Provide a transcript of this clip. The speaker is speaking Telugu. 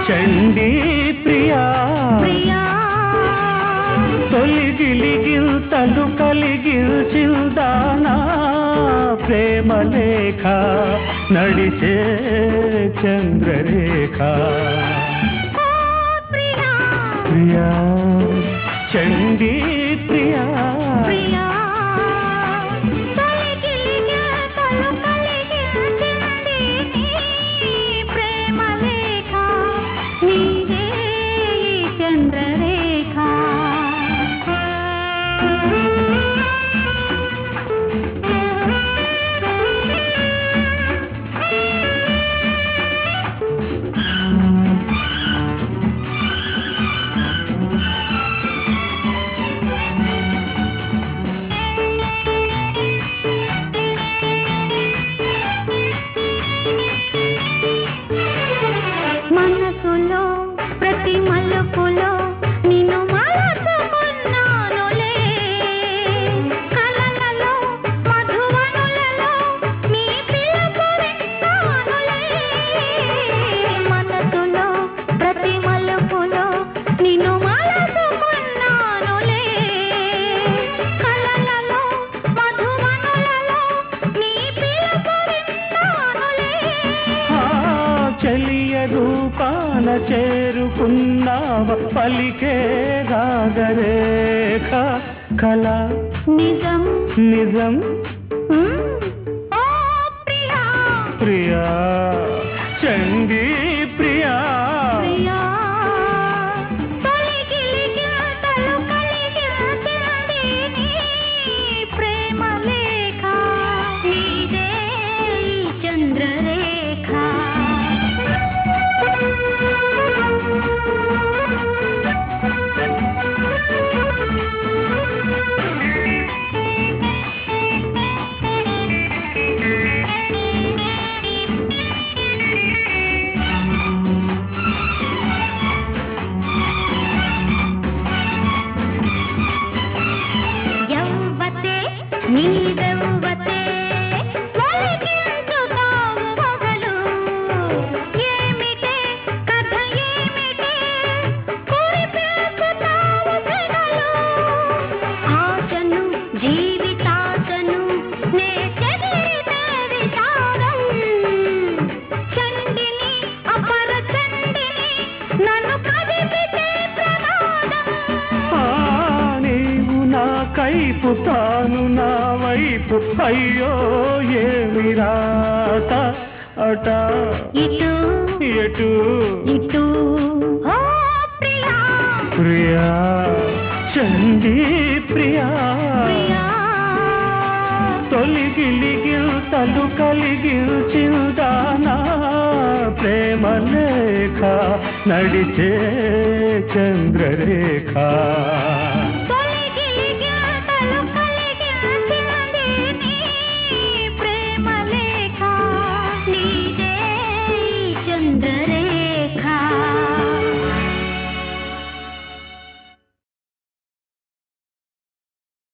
చండీ ప్రియా ప్రియా తొలిగిలిగిల్తలు కలిగిల్చిందానా ప్రేమ లేఖ నడిచే చంద్రరేఖ ఓ ప్రియా ప్రియా చండీ ప్రియా ప్రియా తొలగిలిగా తలు కలిగించింది నీ ప్రేమ లేఖ నీదే ఈ చంద్రరేఖ మనసులో ప్రతి మలుపులో నిన్ను మరచుకున్నానులే కలలలో మధువనులలో నీ పిలుపు విన్నానులే మనసులో ప్రతి మలుపులో నిన్ను మరచుకున్నానులే కలలలో మధువనులలో నీ పిలుపు విన్నానులే ఆ చలియ రూపాన చేరుకున్నావ పలికే రాగరేఖ కళ నిజం నిజం మ్మ్. ఓ ప్రియా ప్రియా చండీ ప్రియా ప్రియా తొలగిలిగితలు కలిగించింది నీ ప్రేమ లేఖ నీదే ఈ చంద్రరేఖ యవ్వతే నీదవ్వతే ఒలికించుతావు మొగలు ఏమిటే కథ ఏమిటే కురిపేసుతావు సెగలు ఆశను జీవితాశను నే చెదిరితే విచారం చండిని అపర చండిని నన్ను కదిపితే ప్రమాదం ఆ, నీవు నా కైపు తాను నా వైపు అయ్యో ఏమి రాత అట ఇటు ఎటు ఇటు ఓ ప్రియా ప్రియా చండీ ప్రియా ప్రియా తొలిగిలిగిల్తలు కలిగిల్చిందానా ప్రేమ లేఖ నడిచే చంద్రరేఖ